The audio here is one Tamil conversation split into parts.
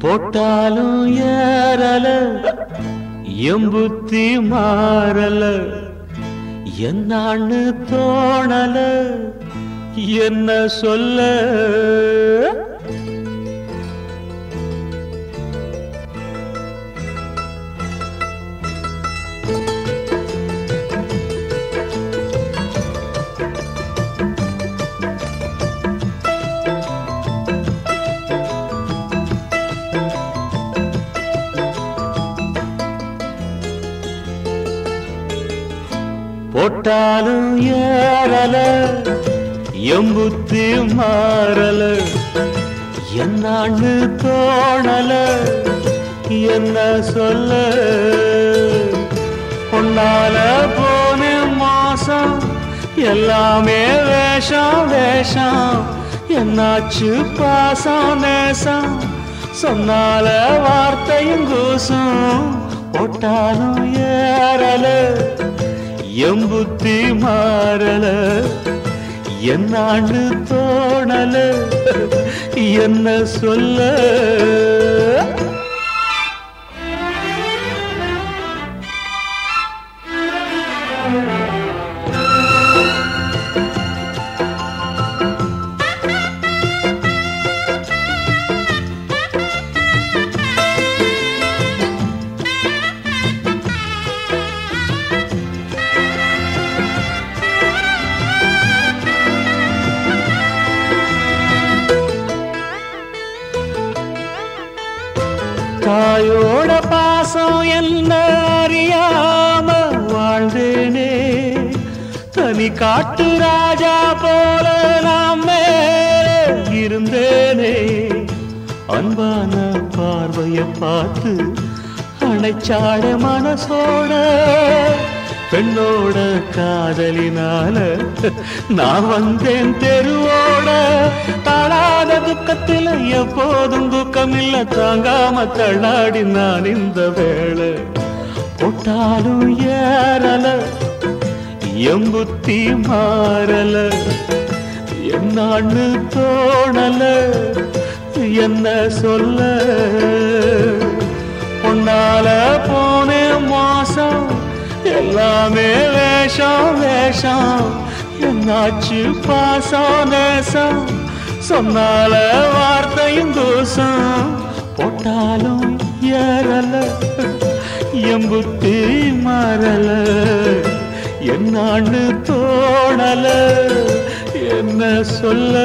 போட்டாலும் ஏறல எம்புத்தி மாறல என்னான்னு தோணல என்ன சொல்ல போட்டாலும் ஏறல எம்புத்தி மாறல என்னான்னு தோணல என்ன சொல்ல பொன்னால போன மாசம் எல்லாமே வேஷம் வேஷம் என்னாச்சு பாசம் நேசம் சொன்னால வார்த்தையும் கூசும் போட்டாலும் ஏறல எம்புத்தி மாறல என்னாண்டு தோணல என்ன சொல்ல தாயோட பாசம் என்ன அறியாம வாழ்ந்தேனே தனி காட்டு ராஜா போல நான் மேலே இருந்தேனே அன்பான பார்வைய பார்த்து அணைச்சாட மனசோட பெண்ணோட காதலினால நான் வந்தேன் தெருவோட தாழாத துக்கத்தில் எப்போதும் துக்கம் இல்ல தாங்காம தள்ளாடி நான் இந்த வேளை போட்டாலும் ஏறல எம்புத்தி மாறல என்னான்னு தோணல என்ன சொல்ல பொன்னால போனே மோசம் எல்லாமே வேஷம் வேஷம் என்னாச்சு பாசம் நேசம் சொன்னால வார்த்தையும் தூசம் போட்டாலும் ஏறல எம்புத்தி மாறல என்னான்னு தோணல என்ன சொல்ல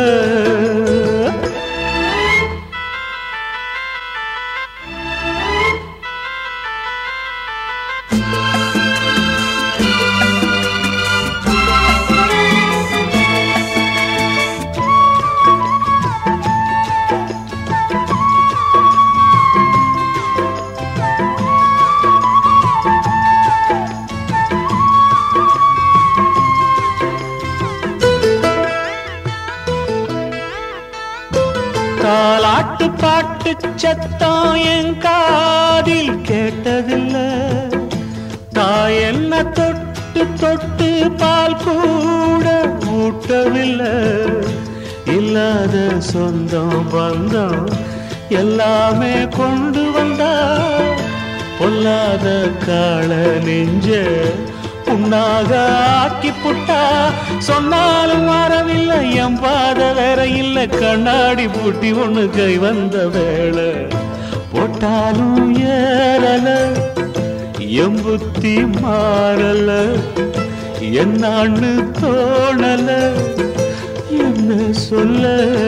தாலாட்டு பாட்டு சத்தம் என் காதில் கேட்டதில்ல தாய் என்ன தொட்டு தொட்டு பால் கூட ஊட்டவில்லை இல்லாத சொந்தம் பந்தம் எல்லாமே கொண்டு வந்தா பொல்லாத கால நெஞ்ச புண்ணாக ஆக்கி புட்டா சொன்னாலும் வரவில்லை என் பாத வேற இல்ல கண்ணாடி பூட்டி ஒண்ணு கை வந்த வேளை போட்டாலும் ஏறல எம்புத்தி மாறல என்னான்னு தோணல என்ன சொல்ல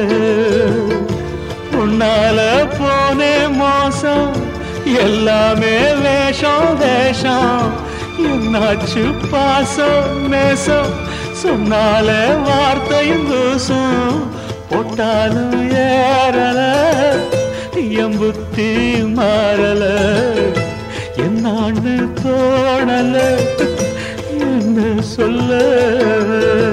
உன்னால போனே மோசம் எல்லாமே வேஷம் வேஷம் என்னாச்சு பாசம் நேசம் சொன்னால வார்த்தையும் தூசம் போட்டாலும் ஏறல எம்புத்தி மாறல என்னான்னு தோணல என்ன சொல்ல